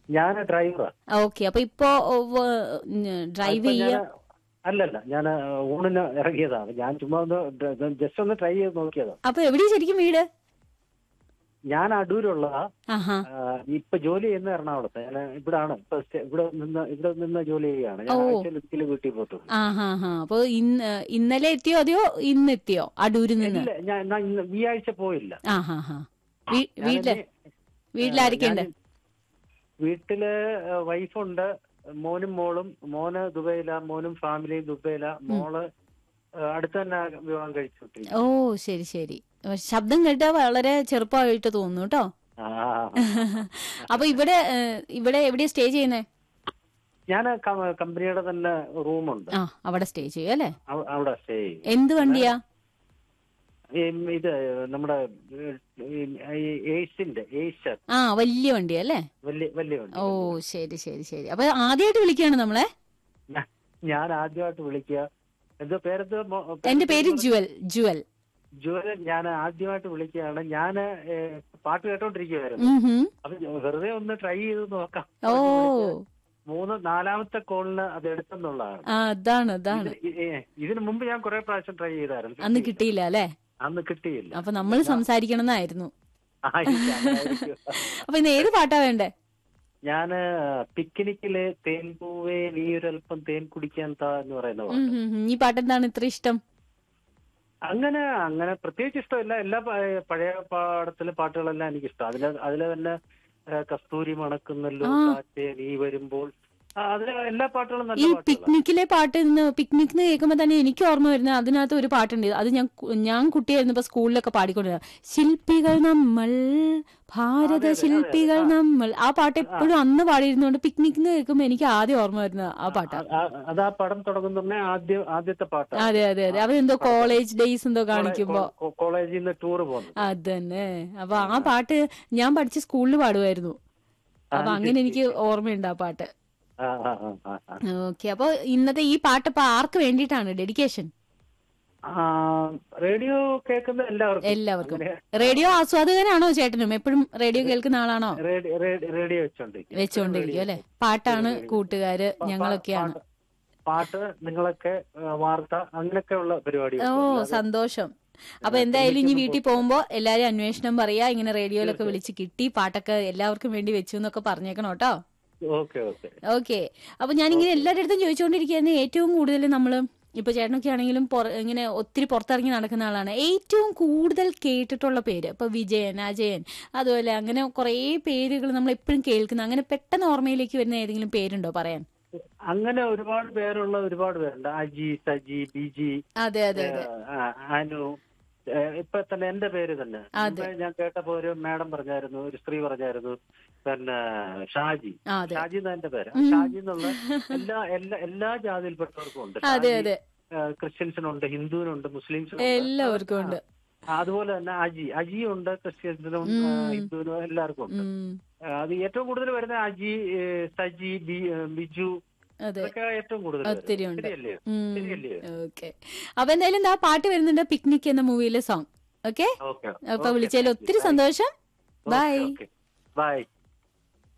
ഞാൻ ഡ്രൈവറാ ഓക്കെ അപ്പൊ ഇപ്പോ ഡ്രൈവ് ഇപ്പൊ ചെയ്യ ഞാന് അല്ലല്ല ഞാൻ ഊണിന് ഇറങ്ങിയതാണ് ഞാൻ ചുമ്മാ ഒന്ന് ജസ്റ്റ് ഒന്ന് ട്രൈ ചെയ്ത് നോക്കിയതാ അപ്പൊ എവിടെയാ ശരിക്കും വീട് ഞാൻ അടൂരുള്ളതാ ആഹാ ആ, ഇപ്പൊ ജോലി ചെയ്യുന്ന എറണാകുളത്ത് ഞാൻ ഇവിടാണ് ഇപ്പൊ സ്റ്റേ- ഇവിടെ നിന്ന് ഇവിടെ നിന്ന് ജോലി ചെയ്യുകയാണ് ഞാൻ ഓ. ആഴ്ചയിൽ ഒരിക്കലും വീട്ടിൽ പോയിട്ടുള്ളൂ ആഹാ ഹാ അപ്പൊ ഇന്ന് ഇന്നലെ എത്തിയോ അതെയോ ഇന്ന് എത്തിയോ അടൂരിൽ നിന്ന് ഇല്ല ഞാൻ ഞാൻ ഇന്ന് ഈ ആഴ്ച പോയില്ല ആഹാ ഹാ വീട്ടില് ഞാനിനി, വീട്ടിലായിരിക്കണ്ട് ഞാന് വീട്ടില് വൈഫുണ്ട് മോനും മോളും മോന് ദുബൈയില മോനും ഫാമിലിയും ദുബൈയില മോള് ആ, അടുത്ത് തന്നെ വിവാഹം കഴിച്ചു വിട്ടിരിക്കുന്നു. ഓ ശരി ശരി അപ്പൊ ശബ്ദം കേട്ടാ വളരെ ചെറുപ്പമായിട്ട് തോന്നുന്നു കേട്ടോ ആ അപ്പൊ ഇവിടെ ഏഹ്, ഇവിടെ എവിടെയാ സ്റ്റേ ചെയ്യുന്നേ ഞാൻ കമ്പനിയുടെ തന്നെ റൂമുണ്ട് ആ അവിടെ സ്റ്റേ ചെയ്യും അല്ലേ അവ- അവിടെ സ്റ്റേ ചെയ്യും എന്ത് വണ്ടിയാ ഈ ഇത് നമ്മുടെ ഏസിന്റെ ഏസർ ആ വലിയ വണ്ടിയാ അല്ലേ വലിയ വലിയ വണ്ടി ഓ ശരി ശരി ശരി അപ്പൊ ആദ്യമായിട്ട് വിളിക്കുകയാണ് നമ്മളെ ഞാ- ഞാൻ ആദ്യമായിട്ട് വിളിക്കുക എന്തോ പേരെന്തോ മോ- എന്റെ പേര് ജുവൽ ജുവൽ ജുവല് ഞാൻ ആദ്യമായിട്ട് വിളിക്കുകയാണ് ഞാൻ പാട്ട് കേട്ടോണ്ടിരിക്കുവായിരുന്നു ഉം ഹും. അപ്പൊ ഞാൻ വെറുതെ ഒന്ന് ട്രൈ ചെയ്ത് നോക്കാം ഓ മൂന്ന് നാലാമത്തെ കോളിന് അത് എടുത്തെന്നുള്ളതാണ് ആ അതാണ് അതാണ് ഇത് ഇ- ഏ, ഇതിനു മുമ്പ് ഞാൻ കുറെ പ്രാവശ്യം ട്രൈ ചെയ്തായിരുന്നു അന്ന് കിട്ടിയില്ല അല്ലേ അന്ന് കിട്ടിയില്ല അപ്പൊ നമ്മൾ സംസാരിക്കണം എന്നായിരുന്നു ആയിരിക്കാം, അതായിരിക്കും. അപ്പൊ ഇന്ന് ഏത് പാട്ടാ വേണ്ടേ ഞാന് പിക്നിക്കില് തേൻ പൂവേ നീ ഒരല്പം തേൻ കുടിക്കാൻ താ എന്ന് പറയുന്ന പാട്ട് ഉം ഹും ഹും. ഈ പാട്ട് എന്താണ് ഇത്ര ഇഷ്ടം അങ്ങനെ അങ്ങനെ പ്രത്യേകിച്ച് ഇഷ്ടമില്ല എല്ലാ പ- പഴയ പാടത്തിലെ പാട്ടുകളെല്ലാം എനിക്ക് ഇഷ്ടം അതില് അതിലെ തന്നെ ഏ, കസ്തൂരി മണക്കുന്നല്ലോ ആ. കാറ്റേ നീ വരുമ്പോൾ ആ, അതിലെ എല്ലാ പാട്ടുകളും ഈ നല്ല പാട്ടുകളാണ് പിക്നിക്കിലെ പാട്ട് ഇന്ന് പിക്നിക് എന്ന് കേൾക്കുമ്പോ തന്നെ എനിക്ക് ഓർമ്മ വരുന്നത് അതിനകത്ത് ഒരു പാട്ടുണ്ട് അത് ഞാൻ കു- ഞാൻ കുട്ടിയായിരുന്നപ്പോ സ്കൂളിലൊക്കെ പാടിക്കൊണ്ടിരുന്നത് ശില്പികൾ നമ്മൾ ഭാരത അതെ, അതെ, ശില്പികൾ അതെ. നമ്മൾ ആ പാട്ട് എപ്പോഴും അന്ന് പാടിയിരുന്നോണ്ട് പിക്നിക് എന്ന് കേൾക്കുമ്പോ എനിക്ക് ആദ്യം ഓർമ്മ വരുന്നത് ആ പാട്ടാ ആ, ആ, അത് ആ പടം തുടങ്ങുന്ന ആദ്യ ആദ്യത്തെ പാട്ടാണ് അതെ അതെ അതെ അവരെന്തോ കോളേജ് ഡേയ്സ് എന്തോ കാണിക്കുമ്പോ കോ- കോളേജിൽ നിന്ന് ടൂർ പോകുന്നു അതന്നെ അപ്പൊ ആ പാട്ട് ഞാൻ പഠിച്ച സ്കൂളിൽ പാടുമായിരുന്നു അപ്പൊ അങ്ങനെ എനിക്ക് ഓർമ്മയുണ്ട് ആ പാട്ട് ആ, ആ, ആ, ആ, ആ. ഓക്കെ അപ്പൊ ഇന്നത്തെ ഈ പാട്ട് ഇപ്പൊ ആർക്ക് വേണ്ടിയിട്ടാണ് ഡെഡിക്കേഷൻ ആ, റേഡിയോ കേൾക്കുന്ന എല്ലാവർക്കും എല്ലാവർക്കും അങ്ങനെ റേഡിയോ ആസ്വാദകനാണോ ചേട്ടനും എപ്പോഴും റേഡിയോ കേൾക്കുന്ന ആളാണോ റേഡിയോ റേഡിയോ- റേഡിയോ വെച്ചോണ്ടിരിക്കും വെച്ചോണ്ടിരിക്കും അല്ലെ പാട്ടാണ് കൂട്ടുകാര് ഞങ്ങളൊക്കെയാണ് പാട്ട്- പാട്ട് നിങ്ങളൊക്കെ ആ, വാർത്ത അങ്ങനെയൊക്കെയുള്ള പരിപാടി ഓ സന്തോഷം അപ്പൊ എന്തായാലും ഇനി വീട്ടിൽ പോകുമ്പോ എല്ലാരും അന്വേഷണം പറയാ ഇങ്ങനെ റേഡിയോയിലൊക്കെ വിളിച്ച് കിട്ടി പാട്ടൊക്കെ എല്ലാവർക്കും വേണ്ടി വെച്ചു എന്നൊക്കെ പറഞ്ഞേക്കണം കേട്ടോ ഓക്കെ ഓക്കെ ഓക്കെ അപ്പൊ ഞാനിങ്ങനെ എല്ലാവരുടെ അടുത്തും ചോദിച്ചുകൊണ്ടിരിക്കുകയായിരുന്നു ഏറ്റവും കൂടുതൽ നമ്മൾ ഇപ്പൊ ചേട്ടനൊക്കെ ആണെങ്കിലും പുറ- ഇങ്ങനെ ഒത്തിരി പുറത്തിറങ്ങി നടക്കുന്ന ആളാണ് ഏറ്റവും കൂടുതൽ കേട്ടിട്ടുള്ള പേര് ഇപ്പൊ വിജയൻ അജയൻ അതുപോലെ അങ്ങനെ കുറേ പേരുകൾ നമ്മൾ എപ്പോഴും കേൾക്കുന്ന അങ്ങനെ പെട്ടെന്ന് ഓർമ്മയിലേക്ക് വരുന്ന ഏതെങ്കിലും പേരുണ്ടോ പറയാൻ അങ്ങനെ ഒരുപാട് പേരുള്ള ഒരുപാട് പേരുണ്ട് അജി സജി ബിജി അതെ അതെ അതെ ആ, അനു ഏ, ഇപ്പൊ തന്നെ എന്റെ പേര് തന്നെ അതെ. മുമ്പേ ഞാൻ കേട്ടപ്പോ ഒരു മാഡം പറഞ്ഞായിരുന്നു ഒരു സ്ത്രീ പറഞ്ഞായിരുന്നു പിന്നെ ഷാജി ആ, അതെ ഷാജി എന്നാ എന്റെ പേര് ഉം. ഷാജി എന്നുള്ള എല്ലാ എല്ലാ എല്ലാ ജാതിയിൽപ്പെട്ടവർക്കും ഉണ്ട് അതെ ഷാജി, അതെ ഏ, ക്രിസ്ത്യൻസിനുണ്ട് ഹിന്ദുവിനുണ്ട് മുസ്ലിംസിനുണ്ട് എല്ലാവർക്കും ഉണ്ട് ആ, അതുപോലെ തന്നെ അജി അജി ഉണ്ട് ക്രിസ്ത്യൻസിനും ആ, ഉം. ഹിന്ദുവിനും എല്ലാവർക്കും ഉണ്ട് ഉം, ആ, അത് ഏറ്റവും കൂടുതൽ വരുന്ന അജി ഏ, സജി ബി- ഏ, ബിജു അതെ ഇതൊക്കെ ഏറ്റവും കൂടുതൽ ഒത്തിരി വരുന്നത്. ഉണ്ട്. ശരിയല്ലേ ഉം. ശരിയല്ലേ ഓക്കെ അപ്പൊ എന്തായാലും ആ പാട്ട് വരുന്നുണ്ട് പിക്നിക് എന്ന മൂവിയിലെ സോങ് ഓക്കെ ഓക്കെ അപ്പൊ വിളിച്ചതിൽ ഒത്തിരി സന്തോഷം ബൈ ബൈ